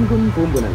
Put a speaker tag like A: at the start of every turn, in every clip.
A: കും പൂമ്പുനൽ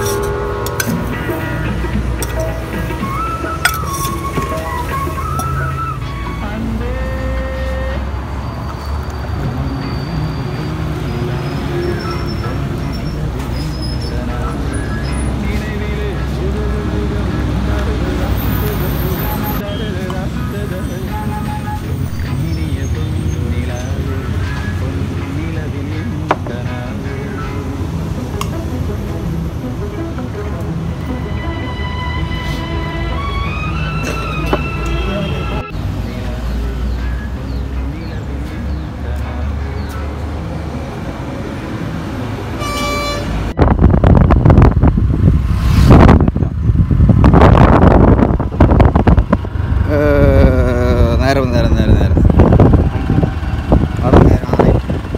A: നേരെ നേരെ നേരെ നേരെ അവിടെ നേരെ ആയി.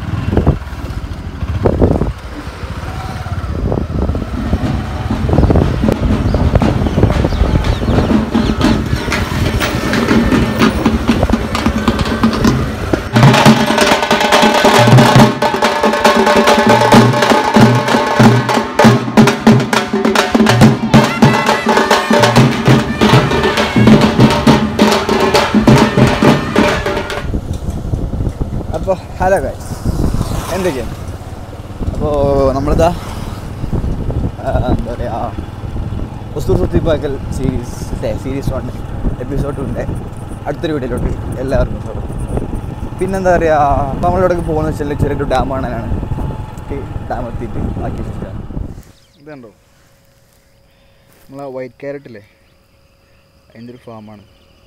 A: അപ്പോൾ ഹലോ ഗൈസ് എന്തൊക്കെയാണ് അപ്പോൾ നമ്മളിതാ ആ, എന്താ പറയുക ഒസ്തൂർ സുത്തിപ്പാക്കൽ സീരീസ് സീരീസ് വൺ എപ്പിസോഡ് ഉണ്ട് അടുത്തൊരു വീഡിയോയിലോട്ട് എല്ലാവർക്കും സ്വാഗതം പിന്നെന്താ പറയുക അപ്പോൾ നമ്മളിവിടെ പോകുന്ന വെച്ചാൽ ചെറിയൊരു ഡാം കാണാനാണ് ഡാം എത്തിയിട്ട് ബാക്കി വിശേഷം
B: ഇതുണ്ടോ നമ്മളെ വൈറ്റ് ക്യാരറ്റ് ഇല്ലേ അതിൻ്റെ ഒരു ഫാമാണ്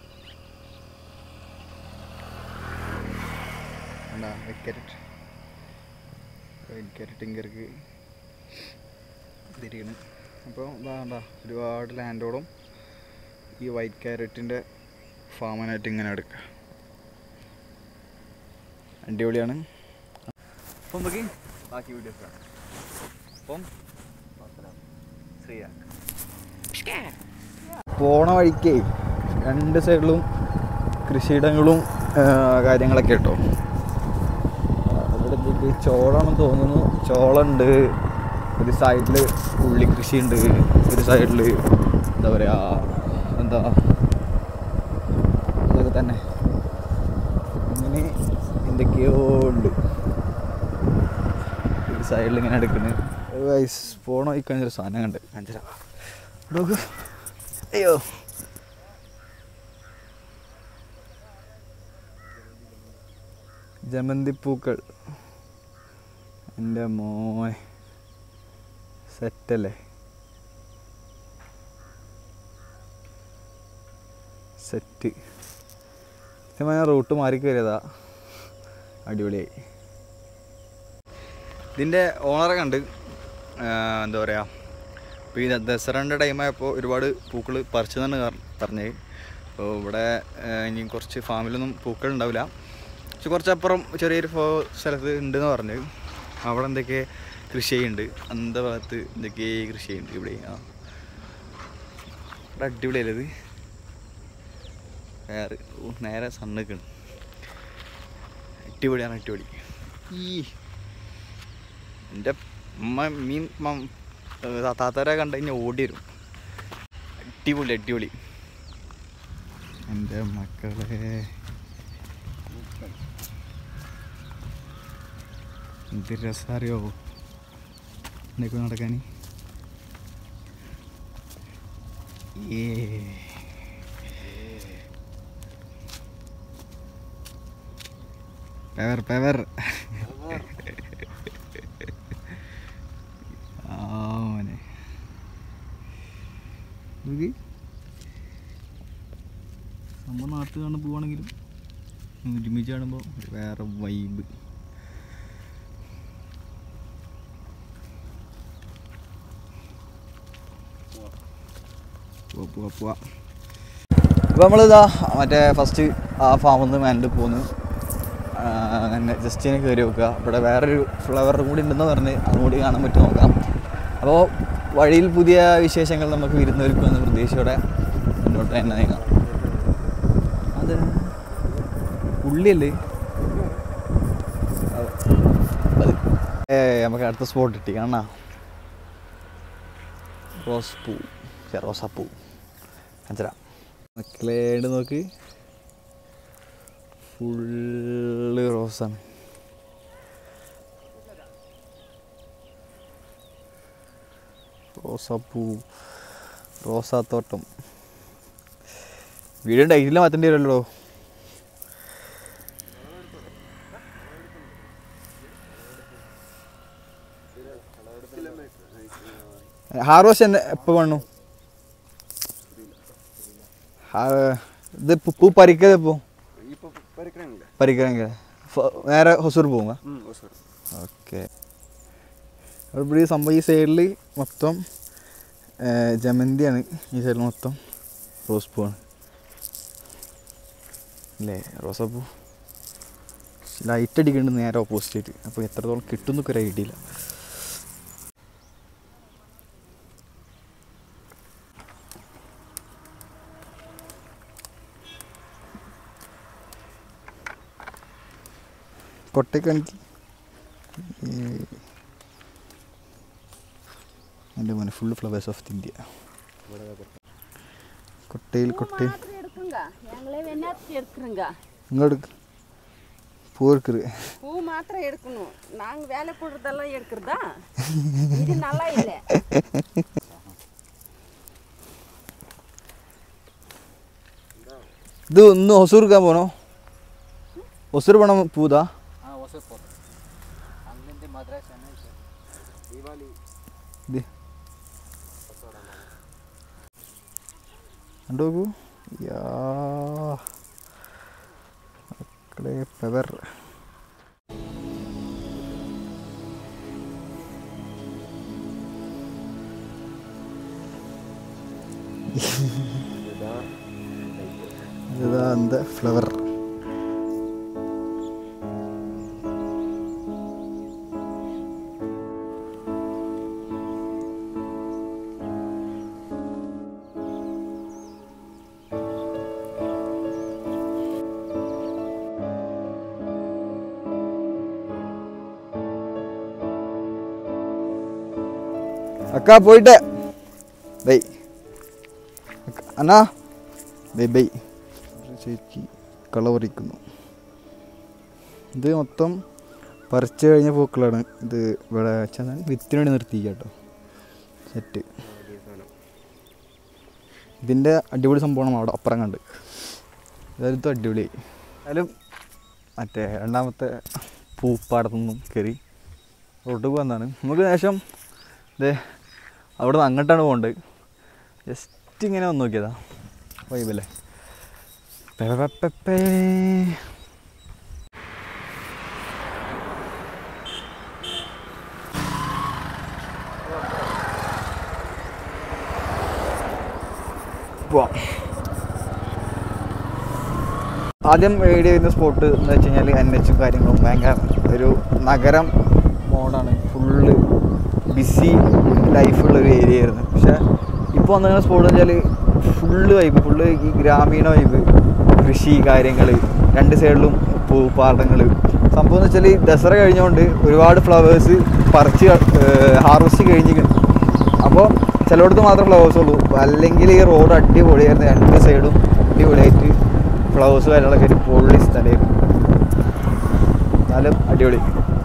B: എന്താ വൈറ്റ് ക്യാരറ്റ് വൈറ്റ് ക്യാരറ്റ് ഇങ്കർക്ക് തിരികണം അപ്പോൾ ഇതാണ്ട ഒരുപാട് ലാൻഡോടും ഈ വൈറ്റ് ക്യാരറ്റിൻ്റെ ഫാമിനായിട്ട് ഇങ്ങനെ എടുക്കുക അടിപൊളിയാണ്
A: അപ്പം നമുക്ക് ബാക്കി വീഡിയോസ് കാണാം അപ്പം ശ്രീയാ
B: പോണ വഴിക്കേ രണ്ട് സൈഡിലും കൃഷിയിടങ്ങളും ആ, കാര്യങ്ങളൊക്കെ കേട്ടോ അവിടെ എത്തിയിട്ട് ചോളാണെന്ന് തോന്നുന്നു ചോളുണ്ട് ഒരു സൈഡിൽ ഉള്ളി കൃഷിയുണ്ട് ഒരു സൈഡിൽ എന്താ പറയുക എന്താ ഇതൊക്കെ തന്നെ ഇങ്ങനെ എന്തൊക്കെയോ ഉണ്ട് ഒരു സൈഡിൽ ഇങ്ങനെ എടുക്കുന്നത് വൈസ് പോണ വഴിക്കഴിഞ്ഞൊരു സാധനം കണ്ട് കാണിച്ചു നോക്ക് അയ്യോ ജമന്തിപ്പൂക്കൾ എൻ്റെ മോൻ സെറ്റല്ലേ സെറ്റ് സത്യം ഞാൻ റൂട്ട് മാറി കയറിയതാ അടിപൊളിയായി ഇതിൻ്റെ ഓണറെ കണ്ട് ആ, എന്താ പറയുക ഇപ്പോൾ ഈ ദസറൻ്റെ ടൈമായപ്പോൾ ഒരുപാട് പൂക്കൾ പറിച്ചു തന്നെ പറഞ്ഞത് അപ്പോൾ ഇവിടെ ആ, ഇനി കുറച്ച് ഫാമിലൊന്നും പൂക്കൾ ഉണ്ടാവില്ല പക്ഷെ കുറച്ചപ്പുറം ചെറിയൊരു ഫോ സ്ഥലത്ത് ഉണ്ടെന്ന് പറഞ്ഞു അവിടെ എന്തൊക്കെ കൃഷി ചെയ്യുന്നുണ്ട് അന്ത ഭാഗത്ത് എന്തൊക്കെ കൃഷി ചെയ്യുന്നുണ്ട് ഇവിടെ ആ ഇവിടെ അടിപൊളിയല്ലേ ഇത് വേറെ ഓ, നേരെ സണ്ണൊക്കെയാണ് അടിപൊളിയാണ് അടിപൊളി ഈ എൻ്റെ ഉമ്മ മീൻ മ- ഏർ താത്താരെ കണ്ടു കഴിഞ്ഞാൽ ഓടി വരും അടിപൊളി അടിപൊളി എൻ്റെ മക്കളെ എന്ത് രസറിയോ എന്നൊക്കെ നടക്കാൻ ഏ പെവർ പെവർ ആ മോനെ നോക്കി നമ്മൾ നാട്ടിൽ കാണാൻ പോവാണെങ്കിലും ഒരുമിച്ച് കാണുമ്പോൾ വേറെ വൈബ് പോവാ പോവാ പോവാ
A: അപ്പോൾ നമ്മളിതാ മറ്റേ ഫസ്റ്റ് ആ ഫാമിൽ നിന്ന് മേലിൽ പോന്ന് ആ, അങ്ങനെ ജസ്റ്റ് ഇങ്ങനെ കയറി നോക്കുക ഇവിടെ വേറൊരു ഫ്ലവർ കൂടി ഉണ്ടെന്ന് പറഞ്ഞ് അതും കൂടി കാണാൻ പറ്റും നോക്കാം അപ്പോൾ വഴിയിൽ പുതിയ വിശേഷങ്ങൾ നമുക്ക് വിരുന്നൊരുക്കുമെന്ന പ്രതീക്ഷയോടെ മുന്നോട്ട് തന്നെ നീങ്ങാം അത് ഉള്ളിയല്ലേ അത് ഏ നമുക്ക് അടുത്ത സ്പോട്ട് കിട്ടി കാണാ റോസ് പൂ ഛെ, റോസാപ്പൂ അഞ്ചര മക്കളേട് നോക്ക് ഫുള്ള് റോസാണ് റോസാപ്പൂ റോസാത്തോട്ടം വീഡിയോ ഡൈറ്റിൽ മാറ്റേണ്ടി വരുമല്ലോ ഹാർവസ്റ്റ് എന്നെ എപ്പോൾ വേണു ഇത് പൂ- പൂ പറിക്കത് ഇപ്പോൾ
C: ഇപ്പോൾ പരിക്കണില്ല
A: പറിക്കണമെങ്കിൽ നേരെ ഹൊസൂർ പോവുക ഓക്കെ ഇവിടെ ഈ സംഭവം ഈ സൈഡിൽ മൊത്തം ഏ, ജമന്തിയാണ് ഈ സൈഡിൽ മൊത്തം റോസ് പൂവാണ് അല്ലേ റോസാപ്പൂ ലൈറ്റ് അടിക്കുന്നുണ്ട് നേരെ ഓപ്പോസിറ്റ് അപ്പോൾ എത്രത്തോളം കിട്ടും എന്നൊക്കെ ഒരു ഐഡിയ ഇല്ല കൊട്ടയ്ക്കാണെങ്കിൽ എൻ്റെ മോനെ ഫുൾ ഫ്ലവേഴ്സ് ഓഫ് ഇന്ത്യ കൊട്ടയിൽ കൊട്ടയിൽ
D: மாத்திரை எடுக்குங்க எங்களே வெண்ணாத்தி எடுக்குறோங்க
A: ഇങ്ങോട്ട് പൂ എടുക്കரு
D: பூ மாத்திரம் எடுக்கணும் நாங்க வேலை போடுறதெல்லாம் எடுக்கிறதா இது நல்லா இல்லை
A: ഇത് ഒന്ന് ഹൊസൂർ എടുക്കാൻ പോണോ ഹൊസൂർ പോണ പൂതാ ഇത് കണ്ടു നോക്കൂ യാ മക്കളെ ഫ്ലവർ இதுதான் அந்த ஃப்ளவர் அக்கா போயிட்டேன் பை അക്ക- അന്നാ ബൈ ബൈ ഒരു ചേച്ചി കള പറിക്കുന്നു ഇത് മൊത്തം പറിച്ചു കഴിഞ്ഞ പൂക്കളാണ് ഇത് ഇവിടെ വെച്ചാൽ വിത്തിന് വേണ്ടി നിർത്തിക്കുക കേട്ടോ സെറ്റ് ഇതിൻ്റെ അടിപൊളി സംഭവമാണ് അവിടെ അപ്പുറം കണ്ട് അതായത് ഇത് അടിപൊളിയായി എന്തായാലും മറ്റേ രണ്ടാമത്തെ പൂപ്പാടത്തു നിന്നും കയറി റോഡ് വന്നാണ് നമുക്ക് ശേഷം ഇത് അവിടെ നിന്ന് അങ്ങോട്ടാണ് പോകേണ്ടത് ജസ്റ്റ് ഇങ്ങനെ വന്ന് നോക്കിയതാ വൈബല്ലേ പെ പെ പെ പേ. പോവാം ആദ്യം റൈഡ് ചെയ്യുന്ന സ്പോട്ട് എന്ന് വെച്ച് കഴിഞ്ഞാൽ എൻ എച്ചും കാര്യങ്ങളും ഭയങ്കര ഒരു നഗരം മോഡാണ് ഫുള്ള് ബിസി ലൈഫുള്ള ഒരു ഏരിയ ആയിരുന്നു പക്ഷേ ഇപ്പോൾ വന്ന സ്പോട്ട് എന്ന് വെച്ചാൽ ഫുള്ള് വൈബ് ഫുള്ള് ഈ ഗ്രാമീണ വൈബ് കൃഷി കാര്യങ്ങൾ രണ്ട് സൈഡിലും പൂപ്പാടങ്ങൾ സംഭവം എന്ന് വെച്ചാൽ ദസറ കഴിഞ്ഞുകൊണ്ട് ഒരുപാട് ഫ്ലവേഴ്സ് പറിച്ച് ഹാർവസ്റ്റ് കഴിഞ്ഞിരിക്കുന്നു അപ്പോൾ ചിലയിടത്ത് മാത്രം ഫ്ലവേഴ്സ് ഉള്ളൂ അല്ലെങ്കിൽ ഈ റോഡ് അടിപൊളിയായിരുന്നു രണ്ട് സൈഡും അടിപൊളിയായിട്ട് ഫ്ലവേഴ്സ് കാര്യങ്ങളൊക്കെ ഒരു പൊള്ളി സ്ഥലമായിരുന്നു എന്നാലും അടിപൊളി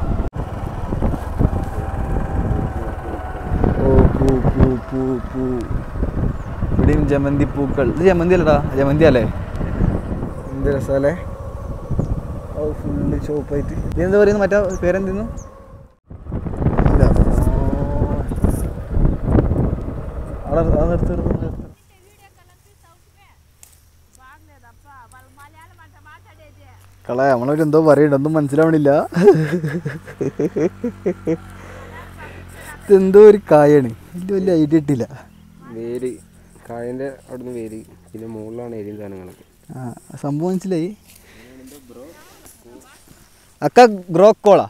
A: ഓ പൂ പൂ പൂ പൂ ഇവിടെയും ജമന്തി പൂക്കൾ ഇത് ജമന്തി അല്ലടാ ജമന്തി അല്ലേ എന്ത് രസമല്ലേ ഓ ഫുള്ള് ചോപ്പായിട്ട് ഇതെന്താ പറയുന്നത് മറ്റേ പേരെന്തിന്നു ഇല്ല അവിടെ അത് നിർത്തി നിർത്തി നിർത്തി കള നമ്മളൊരു എന്തോ പറയണ്ട ഒന്നും മനസ്സിലാവണില്ല ഇതെന്തോ ഒരു കായാണ് വലിയ വലിയ ഐഡിയ ഇട്ടില്ല
C: വേര് കായൻ്റെ അവിടുന്ന് വേര് പിന്നെ മുകളിലാണ് എരിയും സാധനങ്ങളൊക്കെ
A: ആ സംഭവം മനസ്സിലായി അക്ക ഗ്രോക്കോളാ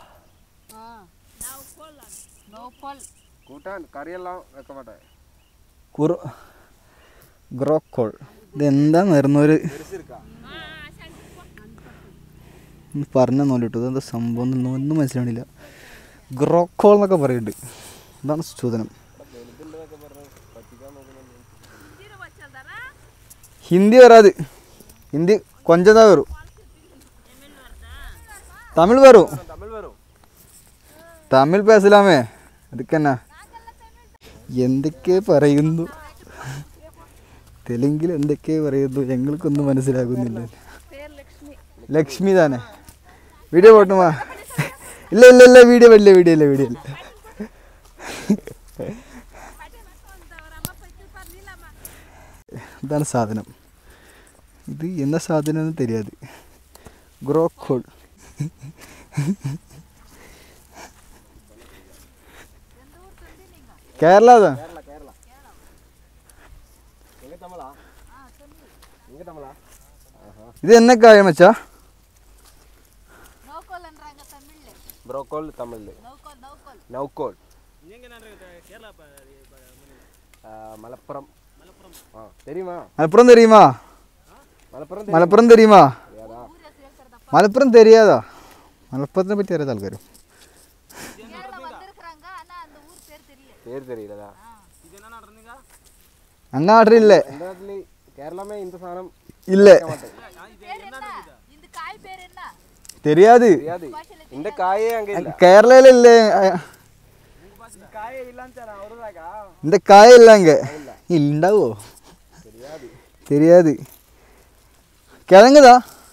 C: കൂട്ടാൻ കറിയെല്ലാം വെക്കാൻ മാട്ടെ
A: കുറു ഗ്രോക്കോൾ ഇതെന്താന്ന് ഒരു പറഞ്ഞു നോക്കിട്ടു ഇതെന്താ സംഭവം എന്നൊന്നും ഒന്നും മനസ്സിലാവണില്ല ഗ്രോക്കോൾ എന്നൊക്കെ പറയുന്നുണ്ട് ഇതാണ് സൂചനം ஹிந்தி வராது ஹிந்தி கொஞ்சம் தான் வரும் தமிழ் வரும் തമിഴ് പേസലാമേ അതൊക്കെന്നാ എന്തൊക്കെ പറയുന്നു തെലുങ്കിൽ എന്തൊക്കെ പറയുന്നു ഞങ്ങൾക്കൊന്നും മനസ്സിലാകുന്നില്ല ലക്ഷ്മി താനെ വീഡിയോ പോട്ടുമാ ഇല്ല ഇല്ല ഇല്ല വീഡിയോ ഇല്ല വീഡിയോ ഇല്ല വീഡിയോ ഇല്ല ഇതാണ് സാധനം ഇത് എന്ന സാധനം എന്ന് தெரியாது ഗ്രോക്കോൾ കേരള தான் இது என்ன காய மச்சா
C: ബ്രോക്കോൾ തമിഴില് നൗക്കോൾ ആ, മലപ്പുറം ആ தெரியுமா
A: மலப்புறம் தெரியுமா
C: മലപ്പുറം
A: മലപ്പുറം தெரியுமா
C: தெரியாதா
A: മലപ്പുറം தெரியாதா മലപ്പുറത്തിനെ പറ്റി അറിയാത്ത ആൾക്കാരും
C: പേര് தெரியலதா
A: അങ്ങ നാട്ടിലില്ലേ
C: இந்த நாட்டில் கேரளாமே இந்த சாணம்
A: ഇല്ല தெரியாது
C: தெரியாது இந்த காயே அங்கே இல்லை
A: കേരളയിലല്ലേ இந்த காய இல்ல அங்க ഉണ്ടാവോ தெரியாது கிழங்குதா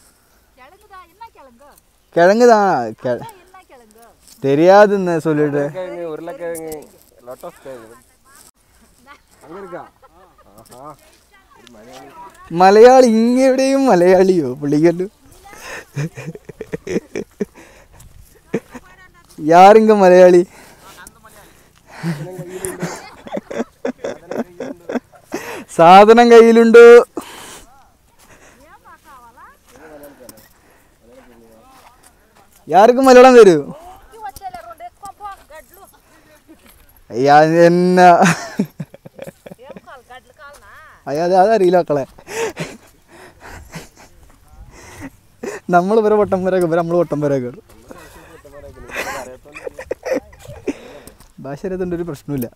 A: கிழங்குதா கெ- தெரியாதுன்னு சொல்லிட்டு
C: கிழங்கு உருளைக்கிழங்கு லோட்டஸ் கிழங்கு அங்கே இருக்கா ஆஹா
A: മലയാളി ഇങ്ങെവിടെയും മലയാളിയോ പുള്ളിക്കല്ലു യാരിങ്ക മലയാളി സാധനം കയ്യിലുണ്ടോ യാർക്കും മലയാളം തരൂ അയ്യാ എന്നാ അയ്യ അത് അതറിയില്ല മക്കളെ നമ്മൾ ഇവരെ വട്ടം വരെയൊക്കെ ഇവരെ നമ്മൾ വട്ടം വരെയൊക്കെ ഭാഷ അറിയാത്തതുകൊണ്ട് ഒരു പ്രശ്നമില്ല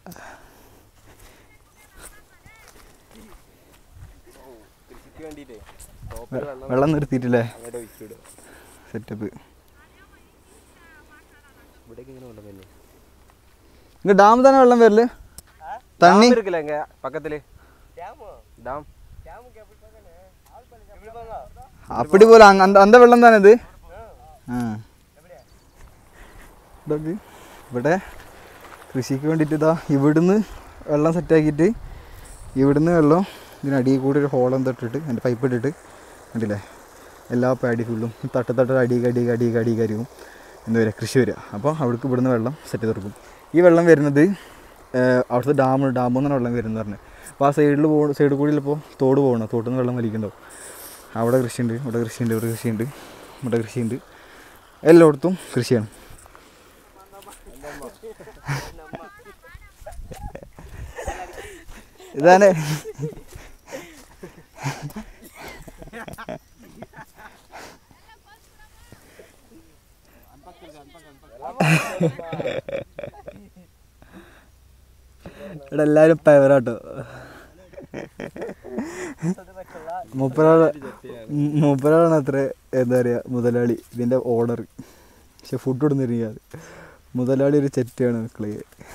C: കൃഷിക്ക് വേണ്ടിയിട്ടേ ടോപ്പിൽ വെള്ളം
A: വെള്ളം നിർത്തിയിട്ടില്ലേ
C: അങ്ങോട്ട് ഒഴിച്ചിടും
A: സെറ്റപ്പ്
C: ഇവിടേക്ക് ഇങ്ങനെ വെള്ളം തന്നെ
A: ഇങ്ങ ഡാം തന്നെ വെള്ളം വരല് തണ്ണി
C: ഡാം இருக்குல்ல இங்க பக்கத்துல ഡാം
A: അപ്പടി പോലെ അങ്ങ- അന്ത- അന്ത വെള്ളം തന്നെ ഇത് ആ ഇതൊക്കെ ഇവിടെ കൃഷിക്ക് വേണ്ടിയിട്ട് ഇതാ ഇവിടുന്ന് വെള്ളം സെറ്റാക്കിയിട്ട് ഇവിടുന്ന് വെള്ളം ഇതിനടിയിൽ കൂടി ഒരു ഹോളം തൊട്ടിട്ട് അതിൻ്റെ പൈപ്പ് ഇട്ടിട്ട് കണ്ടില്ലേ എല്ലാ പാടി ഫുള്ളും തട്ട് തട്ട് അടിയിൽ അടിയിൽ അടിയിൽ അടിയിൽ കരിയും എന്താ പറയുക കൃഷി വരിക അപ്പോൾ അവിടേക്ക് ഇവിടുന്ന് വെള്ളം സെറ്റ് ചെയ്ത് കൊടുക്കും ഈ വെള്ളം വരുന്നത് ഏഹ്, അവിടുത്തെ ഡാം ഡാമിൽ നിന്നാണ് വെള്ളം വരുന്നത് പറഞ്ഞത് അപ്പോൾ ആ സൈഡിൽ പോ സൈഡിൽ കൂടി ഇപ്പോൾ തോട് പോകണം തോട്ടിൽ നിന്ന് വെള്ളം വലിക്കുന്നുണ്ടാവും അവിടെ കൃഷിയുണ്ട് ഇവിടെ കൃഷിയുണ്ട് ഇവിടെ കൃഷിയുണ്ട് ഇവിടെ കൃഷിയുണ്ട് എല്ലായിടത്തും കൃഷിയാണ് ഇതാണ് ഇവിടെ എല്ലാവരും പവറാട്ടോ മുപ്പരാള് മുപ്പരാളാണ് അത്ര എന്താ പറയുക മുതലാളി ഇതിൻ്റെ ഓർഡർ പക്ഷെ ഫുഡ് കൊടുത്തിരിക്കാതെ മുതലാളി ഒരു ചെറ്റയാണ് മക്കളെ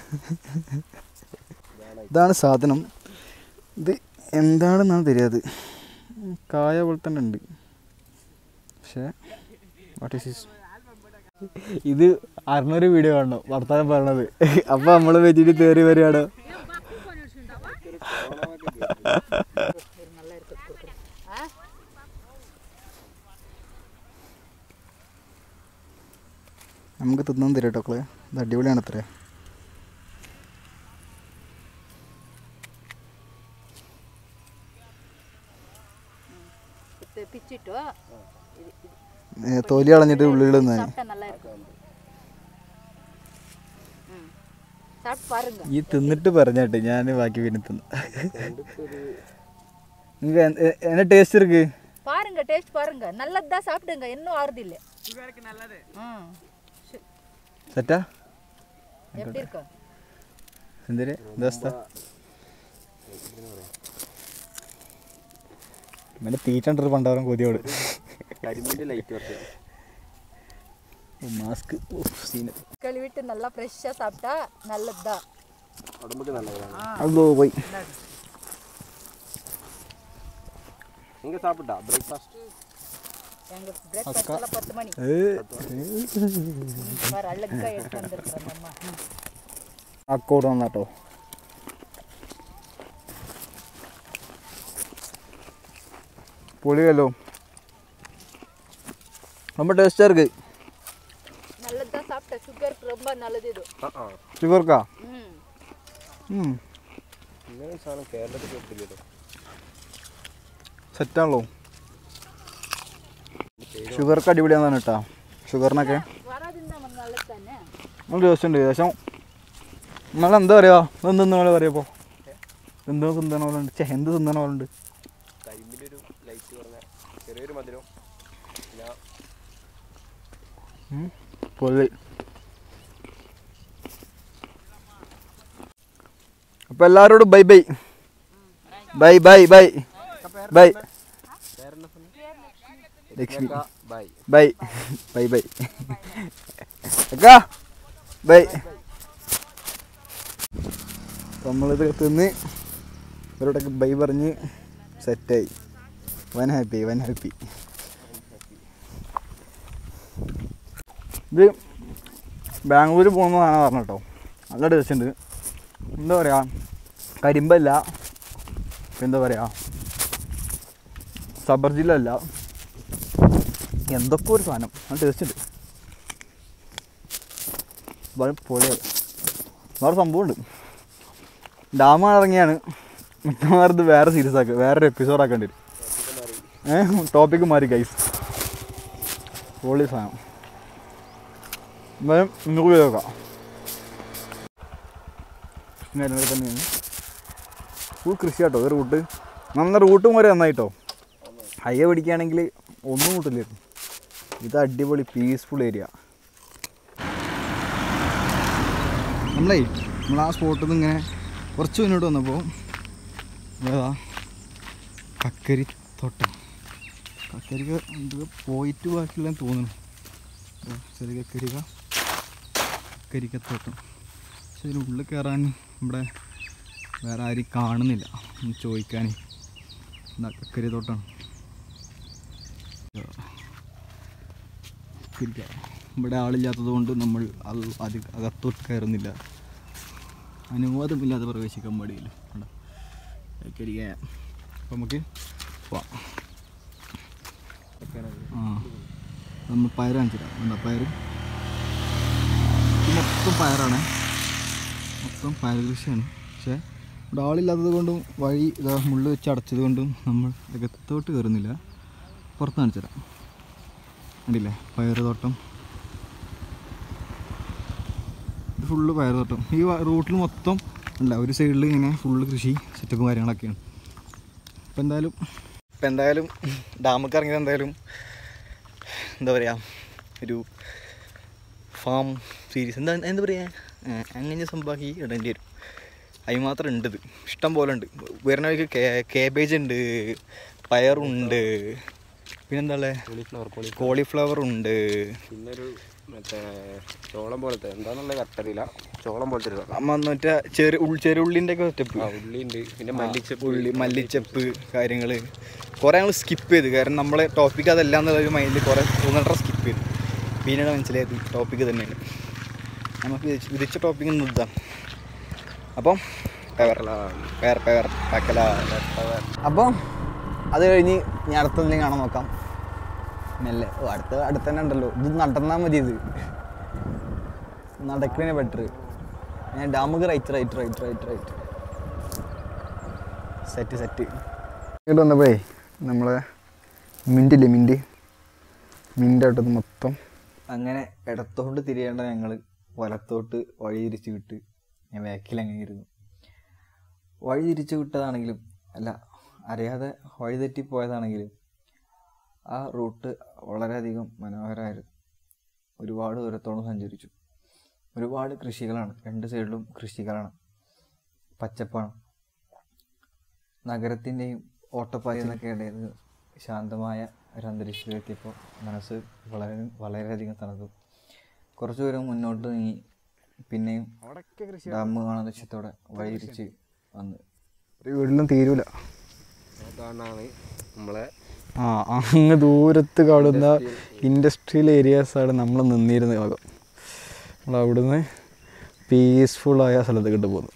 A: ഇതാണ് സാധനം ഇത് എന്താണെന്നാണ് தெரியாது കായ പോലെ തന്നെ ഉണ്ട് പക്ഷേ വാട്ട് ഈസ് ദിസ് ഇത് അറുന്നൂറ് വീഡിയോ കാണണം വർത്താനം പറയണത് അപ്പം നമ്മൾ വെച്ചിട്ട് കയറി വരികയാണ് നമുക്ക് തിന്നാൻ തരും കേട്ടോ മക്കളെ ഇത് അടിപൊളിയാണ് അത്രേ
E: பிச்சுட்டு இது இது
A: ഏ, തൊലി കളഞ്ഞിട്ട് ഉള്ളിൽ നിന്ന്
E: சாப்பிட்டா நல்லா இருக்கும் ம் சாப்பிட்டு பாருங்க
A: ഈ തിന്നിട്ട് പറഞ്ഞാട്ടെ ഞാൻ ബാക്കി പിന്നെ തിന്നു നിങ്ങൾക്ക് என்ன ടേസ്റ്റ് இருக்கு
E: பாருங்க டேஸ்ட் பாருங்க நல்லதுதான் சாப்பிடுங்க இன்னும் ஆறுது இல்லை ம் சு-
A: സെറ്റാ
E: எப்படி இருக்கு
A: എന്തിന് ദോസ്ത
B: ഇവൻ്റെ തീറ്റണ്ടൊരു പണ്ടാറും കൊതിയോട്
C: കരിമ്പിൻ്റെ ലൈറ്റ് കുറച്ച്
B: മാസ്ക് സീന്
E: கழுவிட்டு நல்லா ஃப்ரெஷ்ஷாக சாப்பிட்டா நல்லதுதான்
C: ഉടമ്പുക്ക് നല്ലതാണ്
B: അതോ പോയി
C: നിങ്ങൾ സാപ്പിട്ടാ ബ്രേക്ക്ഫാസ്റ്റ്
E: எங்கள் பிரேக்ஃபாஸ்ட் எல்லாம் பத்து மணி வேறு அழகாக எடுத்து வந்துருக்குறோம் அம்மா
B: അക്കോട് വന്നാട്ടോ പൊളിയല്ലോ ரொம்ப டேஸ்ட்டாக இருக்கு
E: நல்லதுதான் சாப்பிட்டேன் சுகருக்கு ரொம்ப நல்லது இது
C: ആ ആ
B: ഷുഗർക്കാ
E: ம்
B: ഉം.
C: ഇങ്ങനെ ഒരു സാധനം കേരളത്തിൽ കിട്ടില്ലല്ലോ
B: സെറ്റാണല്ലോ ഷുഗർക്ക് അടിപൊളിയാണെന്നാണ് കേട്ടോ ഷുഗറിനൊക്കെ
E: வராதுன்னு நம்ம நல்லது தானே
B: നല്ല ടേസ്റ്റ് ഉണ്ട് ഏകദേശം നിങ്ങൾ എന്താ പറയുക എന്ത് തിന്നണ പറയുമ്പോൾ എന്തോ തിന്നണ പോലെ ഉണ്ട് ചേ എന്ത് തിന്നണ പോലെ ഉണ്ട്
C: കരിമ്പിൻ്റെ ഒരു ലൈറ്റ് കുറഞ്ഞ ചെറിയൊരു മധുരം പിന്നെ
B: പൊള്ളി അപ്പോൾ എല്ലാവരോടും bye bye bye bye bye bye Lakshmi
C: bye
B: bye bye bye അക്കാ ബൈ നമ്മളിത് തിന്ന് ഇവരോടൊക്കെ ബൈ പറഞ്ഞ് സെറ്റായി വൻ ഹാപ്പി വൻ ഹാപ്പി ഇത് ബാംഗ്ലൂർ പോകുന്നതാണ് പറഞ്ഞു കേട്ടോ നല്ല ടേസ്റ്റ് ഉണ്ട് എന്താ പറയുക കരിമ്പല്ല ഇപ്പം എന്താ പറയുക സബർ ജില്ല അല്ല എന്തൊക്കെ ഒരു സാധനം നല്ല ടേസ്റ്റ് ഉണ്ട് വളരെ പൊളിയാണ് വേറെ സംഭവമുണ്ട് ഡാം ഇറങ്ങിയാണ് മിക്കവാറും ഇത് വേറെ സീരീസ് ആക്കുക വേറൊരു എപ്പിസോഡ് ആക്കേണ്ടി വരും ഏഹ് ടോപ്പിക്ക് മാറി ഗൈസ് പൊളി സാധനം എന്തായാലും ഇന്ന് പോയി നോക്കാം കാര്യങ്ങൾ തന്നെയാണ് ഫുൾ കൃഷി കേട്ടോ ഒരു റൂട്ട് നന്ന റൂട്ടും വരെ നന്നായിട്ടോ ഹൈവേ പിടിക്കുകയാണെങ്കിൽ ഒന്നും കൂട്ടില്ലായിരുന്നു ഇത് അടിപൊളി പീസ്ഫുൾ ഏരിയ നമ്മളേ നമ്മൾ ആ സ്പോട്ടിൽ നിന്ന് ഇങ്ങനെ കുറച്ച് മുന്നോട്ട് വന്നപ്പോൾ ഏതാ കക്കരി തോട്ടം കക്കരിക്ക എന്തൊക്കെ പോയിട്ട് ബാക്കിയുള്ള തോന്നുന്നു ദാ ചെറിയ കക്കരിക്ക കക്കരിക്കത്തോട്ടം പക്ഷെ ഇതിനുള്ളിൽ കയറാൻ ഇവിടെ വേറെ ആരും കാണുന്നില്ല ഒന്ന് ചോദിക്കാൻ എന്താ കക്കരി തോട്ടമാണ് കക്കരിക്ക ഇവിടെ ആളില്ലാത്തത് കൊണ്ട് നമ്മൾ അത് അത് അകത്തോട്ട് കയറുന്നില്ല അനുവാദമില്ലാതെ പ്രവേശിക്കാൻ പാടില്ല കണ്ടോ കക്കരിക്ക അപ്പം നമുക്ക് പോവാം ആ നമ്മൾ പയർ കാണിച്ചില്ല എന്താ പയർ ഇത് മൊത്തം പയറാണ് മൊത്തം പയർ കൃഷിയാണ് പക്ഷേ ഇവിടെ ആളില്ലാത്തത് കൊണ്ടും വഴി ഇതാ മുള്ളു വെച്ച് അടച്ചത് കൊണ്ടും നമ്മൾ അകത്തോട്ട് കയറുന്നില്ല പുറത്ത് കാണിച്ചു തരാം കണ്ടില്ലേ പയർ തോട്ടം ഇത് ഫുള്ള് പയർ തോട്ടം ഈ റൂട്ടിൽ മൊത്തം അല്ല ഒരു സൈഡിൽ ഇങ്ങനെ ഫുള്ള് കൃഷി സെറ്റപ്പും കാര്യങ്ങളൊക്കെയാണ് ഇപ്പം എന്തായാലും ഇപ്പം എന്തായാലും ഡാമൊക്കെ ഇറങ്ങിയത് എന്തായാലും എന്താ പറയുക ഒരു ഫാം സീരീസ് എന്താ എന്താ പറയുക അങ്ങനെ സംഭവമാക്കി ഇടേണ്ടി വരും അതിന് മാത്രം ഉണ്ട് ഇത് ഇഷ്ടം പോലെ ഉണ്ട് വരുന്ന വഴിക്ക് കേബേജ് ഉണ്ട് പയറുണ്ട് പിന്നെന്താ ഉള്ളത്
C: കോളിഫ്ലവർ കോളി
B: കോളിഫ്ലവർ ഉണ്ട്
C: പിന്നെ ഒരു മറ്റേ ചോളം പോലത്തെ എന്താണെന്നുള്ള കറക്റ്ററിയില്ല ചോളം പോലത്തെ ഒരു സാധനം.
B: അമ്മ മറ്റേ ചെറു ഉൾ ചെറുള്ളിൻ്റെ ഒക്കെ സ്റ്റെപ്പ്
C: ആ ഉള്ളിയുണ്ട് പിന്നെ മല്ലിച്ചപ്പ്
B: ഉള്ളി മല്ലിച്ചപ്പ് കാര്യങ്ങൾ കുറേ ഞങ്ങൾ സ്കിപ്പ് ചെയ്ത് കാരണം നമ്മളെ ടോപ്പിക് അതല്ല എന്നുള്ള മൈൻഡിൽ കുറേ മൂന്നര സ്കിപ്പ് ചെയ്തു പിന്നീട് മനസ്സിലായത് ടോപ്പിക്ക് തന്നെയാണ് നമുക്ക് വിധിച്ച- വിധിച്ച ടോപ്പിക് ഇതാണ് അപ്പം പവർ പവർ പവർ പക്കല അപ്പം അത് കഴിഞ്ഞ് ഞാൻ അടുത്തെന്തെങ്കിലും കാണാൻ നോക്കാം മെല്ലെ ഓ അടുത്ത അടുത്ത് തന്നെ ഉണ്ടല്ലോ ഇത് നടന്നാൽ മതി ഇത് നടക്കണേ ബെറ്റർ ഞാൻ ഡാമുക്ക് right right right right right set set ഇങ്ങോട്ട് വന്നപ്പോഴേ നമ്മളെ മിൻറ്റില്ലേ മിൻറ്റ് മിൻ്റായിട്ടത് മൊത്തം അങ്ങനെ ഇടത്തോട്ട് തിരിയേണ്ട ഞങ്ങൾ വലത്തോട്ട് വഴി തിരിച്ച് വിട്ട് ഞാൻ ബാക്കിൽ അങ്ങനെ ഇരുന്നു വഴി തിരിച്ച് വിട്ടതാണെങ്കിലും അല്ല അറിയാതെ വഴി തെറ്റിപ്പോയതാണെങ്കിലും ആ റൂട്ട് വളരെയധികം മനോഹരമായിരുന്നു ഒരുപാട് ദൂരത്തോളം സഞ്ചരിച്ചു ഒരുപാട് കൃഷികളാണ് രണ്ട് സൈഡിലും കൃഷികളാണ് പച്ചപ്പാണ് നഗരത്തിൻ്റെയും ഓട്ടപ്പായ എന്നൊക്കെ ഇടയിൽ ശാന്തമായ ഒരു അന്തരീക്ഷത്തിലെത്തിയപ്പോൾ മനസ്സ് വളരെ വളരെയധികം തണുത്തു കുറച്ച് ദൂരം മുന്നോട്ട് നീങ്ങി പിന്നെയും ഡാം കാണുന്ന ലക്ഷ്യത്തോടെ വഴിതിരിച്ച് വന്ന്
A: ഒരു വീട്ടിലും തീരൂല
C: കാണാണ് നമ്മളെ
A: ആ അങ്ങ് ദൂരത്ത് കാണുന്ന ഇൻഡസ്ട്രിയൽ ഏരിയാസാണ് നമ്മൾ നിന്നിരുന്ന ഭാഗം നമ്മൾ അവിടുന്ന് പീസ്ഫുള്ളായ സ്ഥലത്തേക്കിട്ട് പോന്നു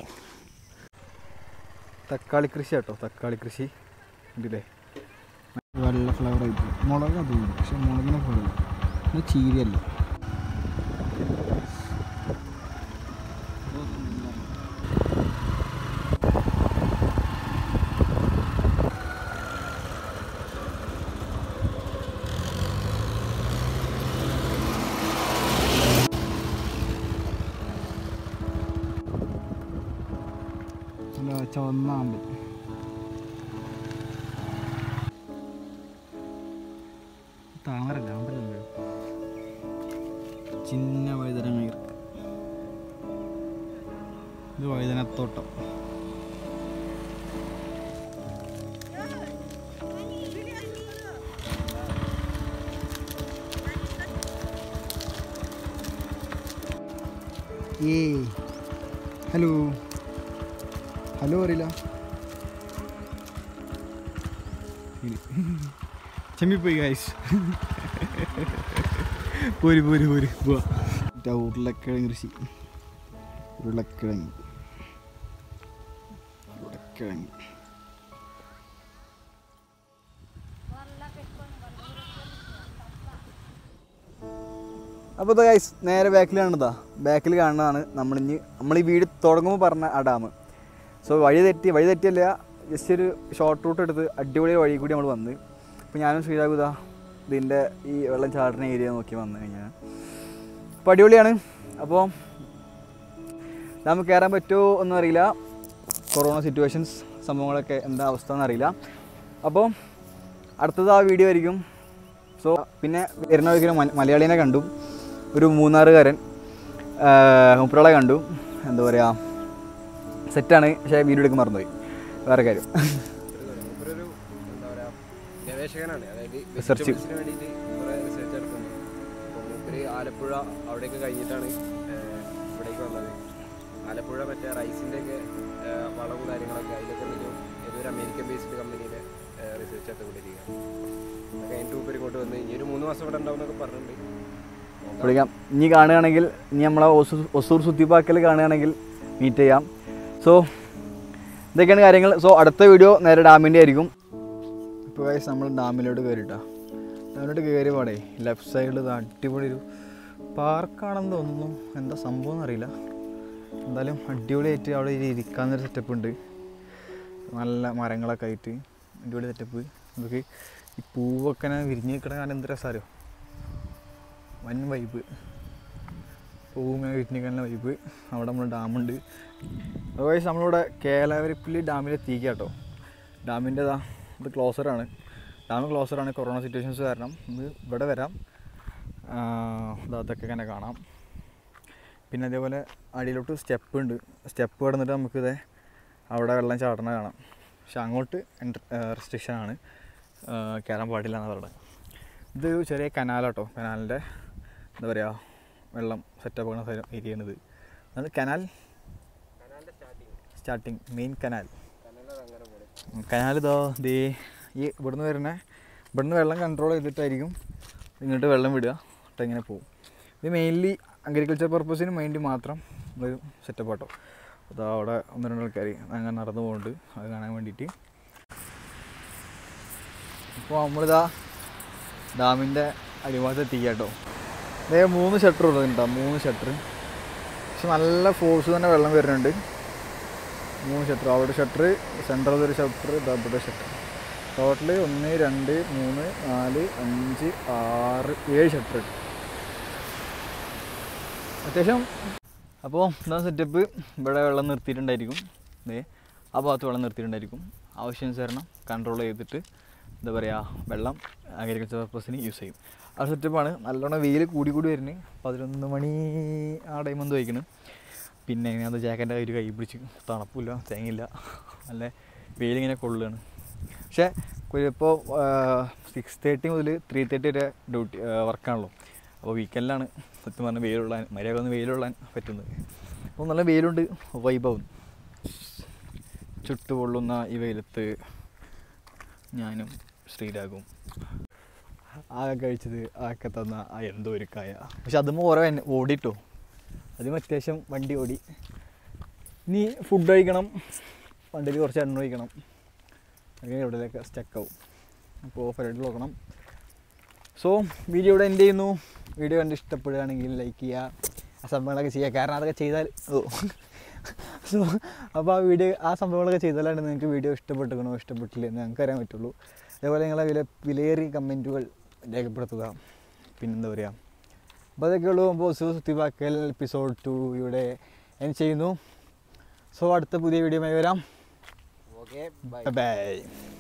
A: തക്കാളി കൃഷി കേട്ടോ തക്കാളി കൃഷി ഉണ്ടല്ലേ വെള്ള ഫ്ലവർ ആയിട്ട് മുളക് അതുകൊണ്ട് പക്ഷെ മുളകിനെ പോലെ ഇത് ചീരയല്ല നല്ല ചുവന്ന ആമ്പൽ താമരല്ല ആമ്പലല്ലേ ചിന്ന വഴുതനങ്ങ ഇருக்கு ഇത് വഴുതനത്തോട്ടം ഏയ് ഹലോ ഹലോ അറിയില്ല ചെമ്മിപ്പോയി ഗൈസ് പോര് പോര് പോര് പോവാ മറ്റേ ഉരുളക്കിഴങ്ങ് കൃഷി ഉരുളക്കിഴങ്ങ് ഉരുളക്കിഴങ്ങ് അപ്പോൾ ഇതാ ഗൈസ് നേരെ ബാക്കിൽ കാണുന്നതാ ബാക്കിൽ കാണുന്നതാണ് നമ്മളിഞ്ഞ് നമ്മൾ ഈ വീട് തുടങ്ങുമ്പോൾ പറഞ്ഞ ആ ഡാം സോ വഴി തെറ്റി വഴി തെറ്റിയല്ല ജസ്റ്റ് ഒരു ഷോർട്ട് റൂട്ട് എടുത്ത് അടിപൊളി വഴി കൂടി നമ്മൾ വന്ന് അപ്പോൾ ഞാനും ശ്രീരാഗുദ ഇതിൻ്റെ ഈ വെള്ളം ചാടുന്ന ഏരിയ നോക്കി വന്നു കഴിഞ്ഞാൽ അപ്പോൾ അടിപൊളിയാണ് അപ്പോൾ നമുക്ക് കയറാൻ പറ്റുമോ ഒന്നും അറിയില്ല കൊറോണ സിറ്റുവേഷൻസ് സംഭവങ്ങളൊക്കെ എന്താ അവസ്ഥ എന്നറിയില്ല അപ്പോൾ അടുത്തത് ആ വീഡിയോ ആയിരിക്കും സോ പിന്നെ വരുന്ന ഒരിക്കലും മലയാളീനെ കണ്ടു ഒരു മൂന്നാറുകാരൻ മുപ്പുറളെ കണ്ടു എന്താ പറയുക സെറ്റാണ് പക്ഷേ വീഡിയോ എടുക്കാൻ മറന്നുപോയി വേറെ കാര്യം
C: ഒരു എന്താ പറയാ ഗവേഷകനാണ് അതായത്
A: Research.
C: vegetablesന് വേണ്ടിയിട്ട് കുറേ റിസർച്ച് നടത്തുന്നുണ്ട് അപ്പോൾ മൂപ്പര് ആലപ്പുഴ അവിടെയൊക്കെ കഴിഞ്ഞിട്ടാണ് ഏഹ്, ഇവിടേക്ക് വന്നത് ആലപ്പുഴ മറ്റേ റൈസിൻ്റെ ഒക്കെ ഏഹ്, വളവും കാര്യങ്ങളൊക്കെ അതിലൊക്കെ എന്തെങ്കിലും ഏതൊരു അമേരിക്കൻ ബേസ്ഡ് കമ്പനിയിലെ റിസർച്ച് നടത്തിക്കൊണ്ടിരിക്കുക അത് കഴിഞ്ഞിട്ട് മൂപ്പര് ഇങ്ങോട്ട് വന്ന് ഇനി ഒരു മൂന്ന് മാസം ഇവിടെ ഉണ്ടാവും എന്നൊക്കെ പറഞ്ഞിട്ടുണ്ട്
A: വിളിക്കാം ഇനി കാണുകയാണെങ്കിൽ ഇനി നമ്മളെ ഒസൂർ ഒസൂർ സുത്തിപ്പാക്കൽ കാണുകയാണെങ്കിൽ മീറ്റ് ചെയ്യാം സോ ഇതൊക്കെയാണ് കാര്യങ്ങൾ സോ അടുത്ത വീഡിയോ നേരെ ഡാമിൻ്റെ ആയിരിക്കും ഇപ്പോൾ വയസ്സ് നമ്മൾ ഡാമിലോട്ട് കയറിട്ടാ ഡാമിലോട്ട് കയറി പാടേ ലെഫ്റ്റ് സൈഡിൽ ഇത് അടിപൊളി ഒരു പാർക്കാണെന്ന് തോന്നുന്നു എന്താ സംഭവം എന്നറിയില്ല എന്തായാലും അടിപൊളിയായിട്ട് അവിടെ ഇരി- ഇരിക്കാനൊരു സെറ്റപ്പ് ഉണ്ട് നല്ല മരങ്ങളൊക്കെ ആയിട്ട് അടിപൊളി സെറ്റപ്പ് നമുക്ക് ഈ പൂവൊക്കെ ഇങ്ങനെ വിരിഞ്ഞ് നിൽക്കണ കാരണം എന്ത് രസമാരോ വൻ വൈബ് പൂവ് ഇങ്ങനെ വിരിഞ്ഞിക്കുന്ന വൈബ് അവിടെ നമ്മൾ ഡാമുണ്ട് അതുപോലെ നമ്മളിവിടെ കേരളവരിപ്പിൽ ഡാമിൽ എത്തിക്കുക കേട്ടോ ഡാമിൻ്റെ ഇതാ ഇത് ക്ലോസറാണ് ഡാം ക്ലോസറാണ് കൊറോണ സിറ്റുവേഷൻസ് കാരണം ഇത് ഇവിടെ വരാം ആ, ദാ അതൊക്കെ ഇങ്ങനെ കാണാം പിന്നെ അതേപോലെ അടിയിലോട്ട് സ്റ്റെപ്പ് ഉണ്ട് സ്റ്റെപ്പ് കിടന്നിട്ട് നമുക്കിത് അവിടെ വെള്ളം ചാടണ കാണാം പക്ഷെ അങ്ങോട്ട് റെസ്ട്രിക്ഷൻ ആണ് ആ, കയറാൻ പാടില്ല എന്നാണ് പറയുന്നത് ഇതൊരു ചെറിയ കനാലാട്ടോ കനാലിൻ്റെ എന്താ പറയുക വെള്ളം സെറ്റപ്പ് ആകുന്ന സ്ഥലം ഏരിയ ആണിത് അത് canal starting main canal canal ഇതോ ദേ ഈ ഇവിടുന്ന് വരുന്ന ഇവിടുന്ന് വെള്ളം കൺട്രോൾ ചെയ്തിട്ടായിരിക്കും ഇങ്ങോട്ട് വെള്ളം വിടുക എന്നിട്ട് ഇങ്ങനെ പോകും ഇത് മെയിൻലി അഗ്രികൾച്ചർ പർപ്പസിന് വേണ്ടി മാത്രം ഒരു സെറ്റപ്പ് ആട്ടോ അപ്പോൾ അവിടെ ഒന്ന് രണ്ട് ആൾക്കാർ അങ്ങനെ നടന്നു പോകുന്നുണ്ട് അത് കാണാൻ വേണ്ടിയിട്ട് ഇപ്പോൾ നമ്മളിതാ ഡാമിൻ്റെ അടിഭാഗത്ത് എത്തിക്കുക കേട്ടോ ഇതേ മൂന്ന് ഷട്ടർ ഉള്ളതുണ്ടോ മൂന്ന് ഷട്ടർ പക്ഷെ നല്ല ഫോഴ്സ് തന്നെ വെള്ളം വരുന്നുണ്ട് മൂന്ന് ഷട്ടർ അവിടെ ഷട്ടർ സെൻട്രൽ ഒരു ഷട്ടർ ഇവിടെ ഷട്ടർ ടോട്ടൽ ഒന്ന് രണ്ട് മൂന്ന് നാല് അഞ്ച് ആറ് ഏഴ് ഷട്ടർ അത്യാവശ്യം അപ്പോൾ എന്താ സെറ്റപ്പ് ഇവിടെ വെള്ളം നിർത്തിയിട്ടുണ്ടായിരിക്കും ദേ ആ ഭാഗത്ത് വെള്ളം നിർത്തിയിട്ടുണ്ടായിരിക്കും ആവശ്യാനുസരണം കൺട്രോൾ ചെയ്തിട്ട് എന്താ പറയുക വെള്ളം അഗ്രികൾച്ചർ പർപ്പസിന് യൂസ് ചെയ്യും ആ സെറ്റപ്പാണ് നല്ലോണം വെയിൽ കൂടി കൂടി വരുന്നത് പതിനൊന്ന് മണി ആ ടൈം എന്തോ വയ്ക്കണം പിന്നെ അത് ജാക്കൻ്റെ ഒരു കൈ പിടിച്ച് തണുപ്പില്ല തേങ്ങയില്ല നല്ല വെയിലിങ്ങനെ കൊള്ളുകയാണ്
B: പക്ഷേ ഇപ്പോൾ സിക്സ് തേർട്ടി മുതൽ ത്രീ തേർട്ടി വരെ ഡ്യൂട്ടി വർക്കാണല്ലോ അപ്പോൾ വീക്കെൻഡിലാണ് സത്യം പറഞ്ഞാൽ വെയിലുള്ളാൻ മര്യാദ ഒന്ന് വെയിലുള്ളാൻ പറ്റുന്നത് അപ്പോൾ നല്ല വെയിലുണ്ട് വൈബാവും ചുട്ടുപൊള്ളുന്ന ഈ വെയിലത്ത് ഞാനും ശ്രീരാഗും ആകെ കഴിച്ചത് ആകെ തന്ന ആ എന്തോ ഒരു കായ പക്ഷെ അതുമ്പോൾ ഓരോ എന്നെ ഓടിട്ടോ അതിന് അത്യാവശ്യം വണ്ടി ഓടി ഇനി ഫുഡ് കഴിക്കണം വണ്ടിയിൽ കുറച്ച് എണ്ണ ഒഴിക്കണം അങ്ങനെ എവിടെയൊക്കെ സ്റ്റക്കാവും അപ്പോൾ ഓഫറായിട്ട് നോക്കണം സോ വീഡിയോ ഇവിടെ എൻഡ് ചെയ്യുന്നു വീഡിയോ കണ്ട് ഇഷ്ടപ്പെടുകയാണെങ്കിൽ ലൈക്ക് ചെയ്യുക ആ സംഭവങ്ങളൊക്കെ ചെയ്യുക കാരണം അതൊക്കെ ചെയ്താൽ ഓ സോ അപ്പോൾ ആ വീഡിയോ ആ സംഭവങ്ങളൊക്കെ ചെയ്താലാണ് നിങ്ങൾക്ക് വീഡിയോ ഇഷ്ടപ്പെട്ടുക്കണോ ഇഷ്ടപ്പെട്ടില്ല എന്ന് ഞങ്ങൾക്ക് അറിയാൻ പറ്റുള്ളൂ അതേപോലെ നിങ്ങളെ വില വിലയേറിയ കമൻറ്റുകൾ രേഖപ്പെടുത്തുക പിന്നെന്താ പറയുക അപ്പോൾ അതൊക്കെയുള്ളൂ അപ്പോൾ സുത്തിവാക്കൽ എപ്പിസോഡ് ടു ഇവിടെ എൻ ചെയ്യുന്നു സോ അടുത്ത പുതിയ വീഡിയോയുമായി വരാം
C: ഓക്കെ ബൈ
B: ബൈ